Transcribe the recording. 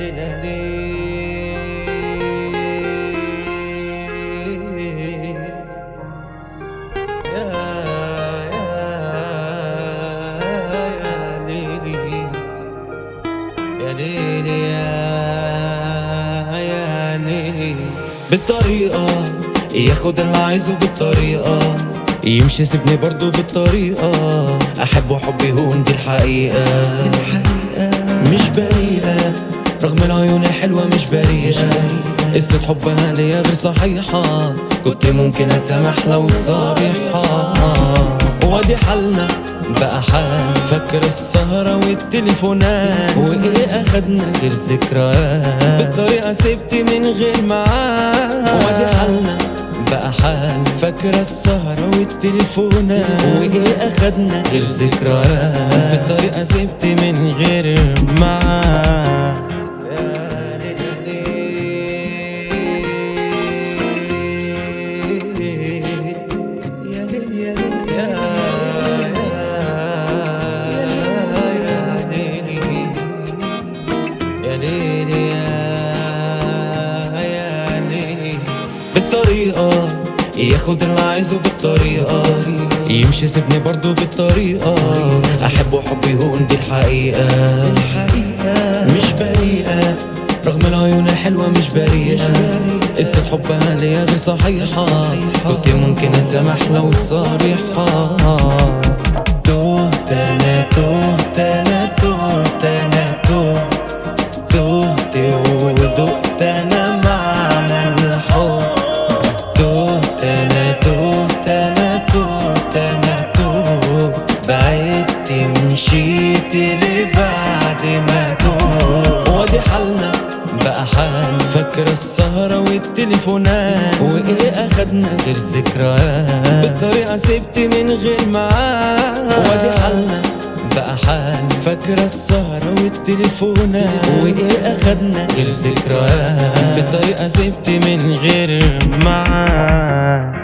بالطريقة ياخد اللي عايزه بالطريقة يمشي سيبني برضو بالطريقة أحبه حبي هون دي الحقيقة مش بريئة رغم العيون الحلوة مش بريئة قصة حبها ليا غير صحيحة كنت ممكن أسامح لو صريحة وادي حالنا بقى حال فاكر السهرة والتليفونات وإيه أخدنا غير ذكريات بالطريقة سبت من غير معاد وادي حالنا بقى حال فاكرة السهرة والتليفونات وإيه أخدنا غير ذكريات بالطريقة سبت من غير معاد يا ليل يا ليل يا يا ليل يا ليل بالطريقة ياخد اللي عايزه بالطريقة يمشي سيبني برضو بالطريقة أحبه حبي هون دي الحقيقة مش بريئة رغم العيون الحلوة مش بريئة قصة حبها ليا غير صحيحة كنت ممكن أسامح لو صريحة تهت أنا تهت أنا تهت أنا تهت تهت ودقت أنا معنى الحب تهت أنا تهت أنا تهت أنا تهت بعدت مشيت لبعد ما تهت وادي حالنا بقى حال فاكر السهرة والتليفونات وإيه أخدنا غير ذكريات بالطريقة سبت من غير معاد وادي حالنا بقى حال فاكرة السهرة والتليفونات وإيه أخدنا غير ذكريات بالطريقة سبت من غير معاد